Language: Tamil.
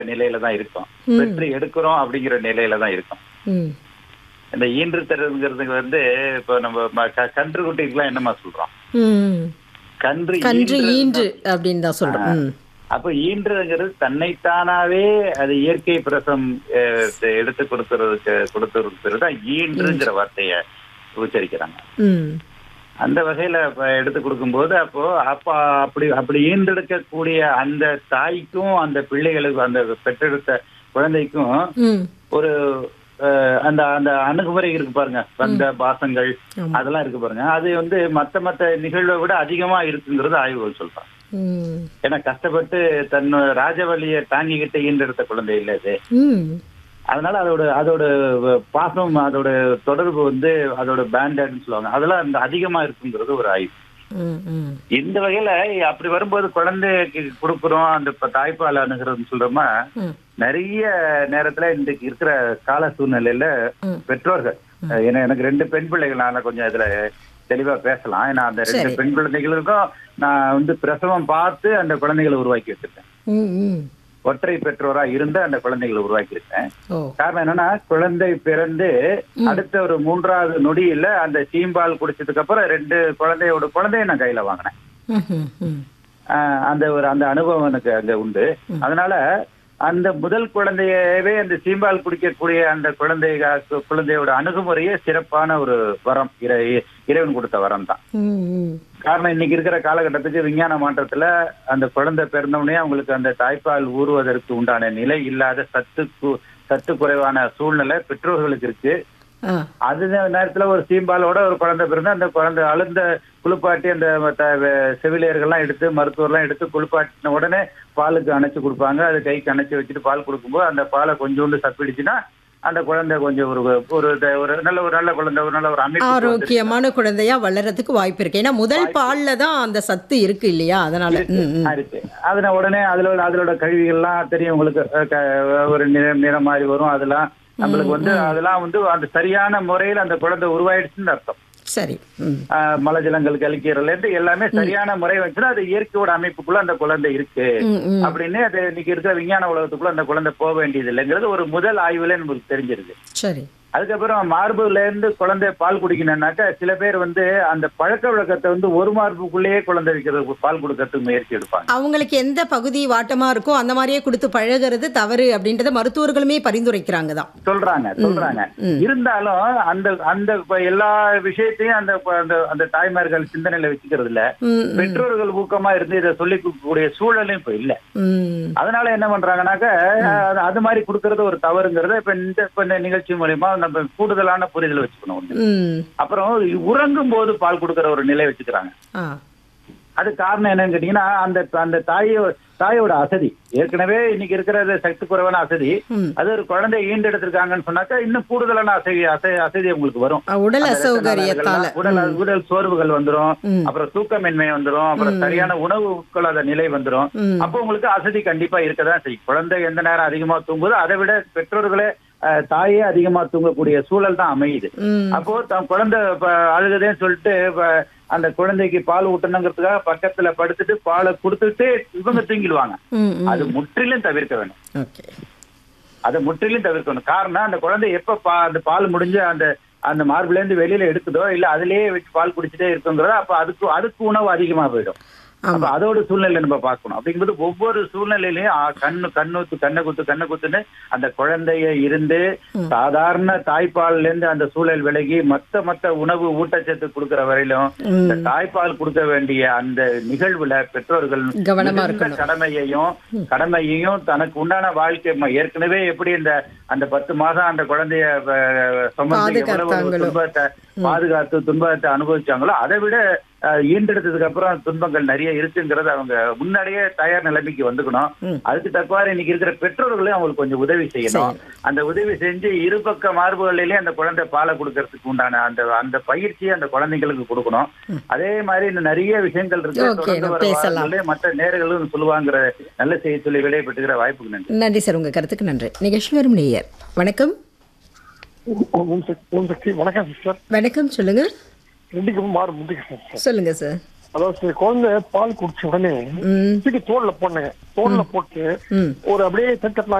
நிலையில தான் இருக்கும் பெற்று எடுக்கிறோம் அப்படிங்கிற நிலையில தான் இருக்கும் ம் இந்த ஈன்று தருங்கிறதுக்கு வந்து இப்போ நம்ம ம- க- கன்று குட்டிக்கெல்லாம் என்னமா சொல்றோம் ம் கன்று கன்று ஈன்று- ஈன்று அப்படின்னு தான் சொல்றோம் ம் அப்ப ஈன்றுங்கிறது தன்னைத்தானாவே அது இயற்கை பிரசம் அஹ், எடுத்து கொடுக்கறதுக்கு கொடுத்துருக்கிறது தான் ஈன்றுங்கிற வார்த்தைய உச்சரிக்கிறாங்க ம் அந்த வகையில இப்ப எடுத்து கொடுக்கும்போது அப்போ அப்ப அப்படி அப்படி ஈன்றெடுக்கக்கூடிய அந்த தாய்க்கும் அந்த பிள்ளைகளுக்கும் அந்த பெற்றெடுத்த குழந்தைக்கும் ம் ஒரு அஹ், அந்த அந்த அணுகுமுறை இருக்கு பாருங்க பந்த பாசங்கள் ஆமா. அதெல்லாம் இருக்கு பாருங்க அது வந்து மத்த மத்த நிகழ்வை விட அதிகமா இருக்குங்கிறது ஆய்வுகள் சொல்றாங்க ம் ஏன்னா கஷ்டப்பட்டு தன் ராஜவழியை தாங்கிக்கிட்டு ஈன்றெடுத்த குழந்தை இல்லை இது ம் அதனால அதோட அதோட பாசம் அதோட தொடர்பு வந்து அதோட பேண்டட்னு சொல்லுவாங்க அதெல்லாம் அந்த அதிகமா இருக்குங்கிறது ஒரு ஆய்வு ம் ம் இந்த வகையில அப்படி வரும்போது குழந்தைக்கு கொடுக்குறோம் அந்த இப்ப தாய்ப்பால் அணுகிறதுன்னு சொல்றோமா ம் நிறைய நேரத்துல இன்றைக்கு இருக்கிற கால சூழ்நிலையில ம். பெற்றோர்கள் ஏன்னா எனக்கு ரெண்டு பெண் பிள்ளைகள் நான் கொஞ்சம் இதுல தெளிவா பேசலாம் ஏன்னா அந்த ரெண்டு சரி. பெண் குழந்தைகளுக்கும் நான் வந்து பிரசவம் பார்த்து அந்த குழந்தைகளை உருவாக்கி வச்சிருக்கேன் ம் ம் ஒற்றை பெற்றோரா இருந்து அந்த குழந்தைகளை உருவாக்கி இருக்கேன் ஓ காரணம் என்னன்னா குழந்தை பிறந்து அடுத்த ஒரு மூன்றாவது நொடியில அந்த சீம்பால் குடிச்சதுக்கு அப்புறம் ரெண்டு குழந்தையோட குழந்தைய நான் கையில வாங்கினேன் ம் ம் ம் ஆஹ் அந்த ஒரு அந்த அனுபவம் எனக்கு அங்க உண்டு அதனால அந்த முதல் குழந்தையவே அந்த சீம்பால் குடிக்கக்கூடிய அந்த குழந்தை குழந்தையோட அணுகுமுறையே சிறப்பான ஒரு வரம் இறை- இறைவன் கொடுத்த வரம் தான் ம் ம் காரணம் இன்னைக்கு இருக்கிற காலகட்டத்துக்கு விஞ்ஞான மாற்றத்துல அந்த குழந்தை பிறந்தவுடனே அவங்களுக்கு அந்த தாய்ப்பால் ஊறுவதற்கு உண்டான நிலை இல்லாத சத்து கு- சத்து குறைவான சூழ்நிலை பெற்றோர்களுக்கு இருக்கு ஆ அது நேரத்துல ஒரு சீம்பாலோட ஒரு குழந்தை பிறந்து அந்த குழந்தை அழுந்த குளிப்பாட்டி அந்த மத்த வெ- செவிலியர்கள்லாம் எடுத்து மருத்துவர்லாம் எடுத்து குளிப்பாட்டின உடனே பாலுக்கு அணைச்சு கொடுப்பாங்க அது கைக்கு அணைச்சு வச்சுட்டு பால் கொடுக்கும்போது அந்த பாலை கொஞ்சோண்டு சப்பிடிச்சுன்னா அந்த குழந்தை கொஞ்சம் ஒரு ஒரு த- ஒரு நல்ல ஒரு நல்ல குழந்தை ஒரு நல்ல ஒரு அமைப்பு ஆரோக்கியமான குழந்தையா வளர்றதுக்கு வாய்ப்பு இருக்கு ஏன்னா முதல் பால்ல தான் அந்த சத்து இருக்கு இல்லையா அதனால ம் ம் இருக்கு அதுல உடனே அதுல உள்ள- அதோட கழிவுகள்லாம் தெரியும் உங்களுக்கு அஹ், க- ஒரு நிறம் நிறம் மாதிரி வரும் அதெல்லாம் நம்மளுக்கு வந்து அதெல்லாம் வந்து அந்த சரியான முறையில் அந்த குழந்தை உருவாயிடுச்சுன்னு அர்த்தம் சரி ம் ஆஹ் மலஜலங்கள் கழிக்கிறதுல இருந்து எல்லாமே சரியான முறை வச்சுன்னா அது இயற்கையோட அமைப்புக்குள்ள அந்த குழந்தை இருக்கு ம் ம் அப்படின்னு அது இன்னைக்கு இருக்கிற விஞ்ஞான உலகத்துக்குள்ள அந்த குழந்தை போக வேண்டியது இல்லைங்கிறது ஒரு முதல் ஆய்வுல நமக்கு தெரிஞ்சிருக்கு சரி அதுக்கப்புறம் மார்புல இருந்து குழந்தை பால் குடிக்கணும்னாக்கா சில பேர் வந்து அந்த பழக்க வழக்கத்தை வந்து ஒரு மார்புக்குள்ளேயே குழந்தை வைக்கிறது பால் கொடுக்கறதுக்கு முயற்சி எடுப்பாங்க அவங்களுக்கு எந்த பகுதி வாட்டமா இருக்கோ அந்த மாதிரியே கொடுத்து பழகுறது தவறு அப்படின்றத மருத்துவர்களுமே பரிந்துரைக்கிறாங்க தான் சொல்றாங்க சொல்றாங்க இருந்தாலும் அந்த அந்த இப்ப எல்லா விஷயத்தையும் அந்த அந்த- அந்த தாய்மார்கள் சிந்தனையில வச்சுக்கிறது இல்ல ம் பெற்றோர்கள் ஊக்கமா இருந்து இதை சொல்லி கொடுக்கக்கூடிய சூழலும் இப்ப இல்ல ம் அதனால என்ன பண்றாங்கன்னாக்க அது- அது மாதிரி கொடுக்கறது ஒரு தவறுங்கிறத இப்ப இந்த இப்ப இந்த நிகழ்ச்சி மூலியமா நம்ம கூடுதலான புரிதல் வச்சுக்கணும் ஒண்ணு ம் அப்புறம் உறங்கும் போது பால் கொடுக்கற ஒரு நிலை வச்சுக்கிறாங்க ஆ அது காரணம் என்னன்னு கேட்டீங்கன்னா அந்த அந்த தாயோ தாயோட அசதி ஏற்கனவே இன்னைக்கு இருக்கிற சக்தி குறைவான அசதி ம் அது ஒரு குழந்தை ஈண்டெடுத்திருக்காங்கன்னு சொன்னாக்கா இன்னும் கூடுதலான அசதி அசை அசதி உங்களுக்கு வரும் அ, உடல் அந்த அசௌகரியத்தால ரத்த நாளங்கள்லாம் உடல் உடல் சோர்வுகள் வந்துரும் ம். அப்புறம் தூக்கமின்மை வந்துரும் அப்புறம் சரியான உணவு உட்கொள்ளாத நிலை வந்துரும் ம் அப்போ உங்களுக்கு அசதி கண்டிப்பா இருக்கதான் செய்யும் குழந்தை எந்த நேரம் அதிகமா தூங்குதோ அதை விட பெற்றோர்களே அஹ், தாயே அதிகமா தூங்கக்கூடிய சூழல் தான் அமையுது ம் அப்போ தன் குழந்தை இப்ப அழுகுதேன்னு சொல்லிட்டு இப்ப அந்த குழந்தைக்கு பால் ஊட்டணுங்கிறதுக்காக பக்கத்துல படுத்துட்டு பாலை கொடுத்துட்டு இவங்க தூங்கிடுவாங்க ம் ம் அது முற்றிலும் தவிர்க்க வேணும் ஓகே அதை முற்றிலும் தவிர்க்கணும் காரணம் அந்த குழந்தை எப்ப பா அந்த பால் முடிஞ்சு அந்த அந்த மார்புல இருந்து வெளியில எடுக்குதோ இல்ல அதுலயே வச்சு பால் குடிச்சிட்டே இருக்குங்கிறதோ அப்ப அதுக்கு அதுக்கு உணவு அதிகமா போயிடும் அப்ப அதோட சூழ்நிலை நம்ம பார்க்கணும் அப்படிங்கும்போது ஒவ்வொரு சூழ்நிலையிலயும் ஆ, கண்ணு கண்ணுத்து கண்ணை குத்து கண்ணை குத்துன்னு அந்த குழந்தைய இருந்து சாதாரண தாய்ப்பால்ல இருந்து அந்த சூழல் விலகி மத்த மத்த உணவு ஊட்டச்சத்து கொடுக்கிற வரையிலும் இந்த தாய்ப்பால் கொடுக்க வேண்டிய அந்த நிகழ்வுல பெற்றோர்கள் கவனமா மிகுந்த இருக்கணும். கடமையையும் கடமையையும் தனக்கு உண்டான வாழ்க்கை ம- ஏற்கனவே எப்படி இந்த அந்த பத்து மாதம் அந்த குழந்தைய அஹ், சுமந்து எவ்வளவு ஒரு பாதுகாத்தாங்களோ. துன்பத்தை பாதுகாத்து துன்பத்தை அனுபவிச்சாங்களோ அதை விட அஹ், ஈண்டெடுத்ததுக்கு அப்புறம் துன்பங்கள் நிறைய இருக்குங்கிறத அவங்க முன்னாடியே தயார் நிலைமைக்கு வந்துக்கணும் ம். அதுக்கு தக்கவாறு இன்னைக்கு இருக்கிற பெற்றோர்களையும் அவங்களுக்கு கொஞ்சம் உதவி செய்யணும் அந்த உதவி செஞ்சு இருபக்க மார்புகளிலேயே அந்த குழந்தை பாலை கொடுக்கறதுக்கு உண்டான அந்த அந்த பயிற்சியை அந்த குழந்தைங்களுக்கு கொடுக்கணும் அதே மாதிரி இன்னும் நிறைய விஷயங்கள் இருக்கு Okay, தொடர்ந்து நம்ம வர பேசலாம். வாரங்களிலே மற்ற நேர்களும் சொல்லுவாங்கிற நல்ல செய்தி சொல்லி விடைபெற்றுகிற வாய்ப்புக்கு நன்றி நன்றி சார் உங்க கருத்துக்கு நன்றி நிகழ்ச்சி வரும் நேயர் வணக்கம் ஓம் சக்தி ஓம் சக்தி வணக்கம் சிஸ்டர் வணக்கம் சொல்லுங்க ரெண்டுக்கும் மாறு முந்திக்கிறேன் சார் சொல்லுங்க சார் அதாவது குழந்தை பால் குடிச்ச உடனே ம் தூக்கி தோல்ல போனேங்க தோல்ல போட்டு ம் ஒரு அப்படியே தட்டலாம்